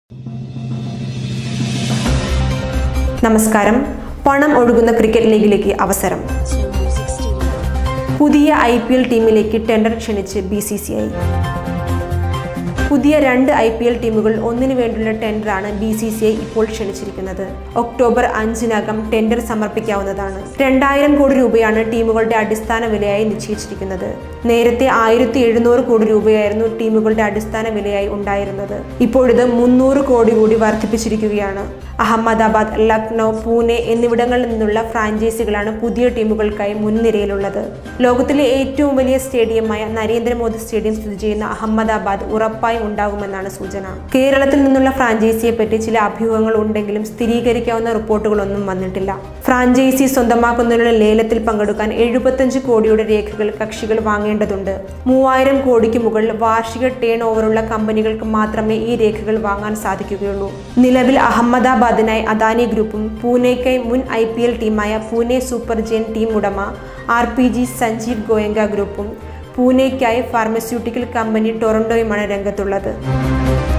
നമസ്കാരം പണം ഒഴുകുന്ന ക്രിക്കറ്റ് ലീഗിലേക്ക് അവസരം പുതിയ ഐ പി എൽ ടീമിലേക്ക് ടെൻഡർ ക്ഷണിച്ച് ബി സി സി ഐ പുതിയ രണ്ട് ഐ പി എൽ ടീമുകൾ ഒന്നിനു വേണ്ടിയുള്ള ടെൻഡറാണ് ബി സി സി ഐ ഇപ്പോൾ ക്ഷണിച്ചിരിക്കുന്നത് ഒക്ടോബർ അഞ്ചിനകം ടെൻഡർ സമർപ്പിക്കാവുന്നതാണ് രണ്ടായിരം കോടി രൂപയാണ് ടീമുകളുടെ അടിസ്ഥാന വിലയായി നിശ്ചയിച്ചിരിക്കുന്നത് നേരത്തെ ആയിരത്തി എഴുന്നൂറ് കോടി രൂപയായിരുന്നു ടീമുകളുടെ അടിസ്ഥാന വിലയായി ഉണ്ടായിരുന്നത് ഇപ്പോഴിത് മുന്നൂറ് കോടി കൂടി വർദ്ധിപ്പിച്ചിരിക്കുകയാണ് അഹമ്മദാബാദ് ലക്നൗ പൂനെ എന്നിവിടങ്ങളിൽ നിന്നുള്ള ഫ്രാഞ്ചൈസികളാണ് പുതിയ ടീമുകൾക്കായി മുൻനിരയിലുള്ളത് ലോകത്തിലെ ഏറ്റവും വലിയ സ്റ്റേഡിയമായ നരേന്ദ്രമോദി സ്റ്റേഡിയം സ്ഥിതി ചെയ്യുന്ന അഹമ്മദാബാദ് ഉറപ്പായും ഉണ്ടാകുമെന്നാണ് സൂചന കേരളത്തിൽ നിന്നുള്ള ഫ്രാഞ്ചൈസിയെ പറ്റി ചില അഭ്യൂഹങ്ങൾ ഉണ്ടെങ്കിലും സ്ഥിരീകരിക്കാവുന്ന റിപ്പോർട്ടുകളൊന്നും വന്നിട്ടില്ല ഫ്രാഞ്ചൈസി സ്വന്തമാക്കുന്നതിനുള്ള ലേലത്തിൽ പങ്കെടുക്കാൻ എഴുപത്തഞ്ച് കോടിയുടെ രേഖകൾ കക്ഷികൾ വാങ്ങേണ്ടതുണ്ട് മൂവായിരം കോടിക്ക് മുകളിൽ വാർഷിക ടേൺ ഓവറുള്ള കമ്പനികൾക്ക് മാത്രമേ ഈ രേഖകൾ വാങ്ങാൻ സാധിക്കുകയുള്ളൂ നിലവിൽ അഹമ്മദാബാദിനായി അദാനി ഗ്രൂപ്പും പൂനെക്കായി മുൻ ഐ പി എൽ ടീമായ പൂനെ സൂപ്പർ ജെയിൻ ടീം ഉടമ R P G Sanjiv Goenka ഗ്രൂപ്പും പൂനെക്കായി ഫാർമസ്യൂട്ടിക്കൽ കമ്പനി ടൊറന്റോയുമാണ് രംഗത്തുള്ളത്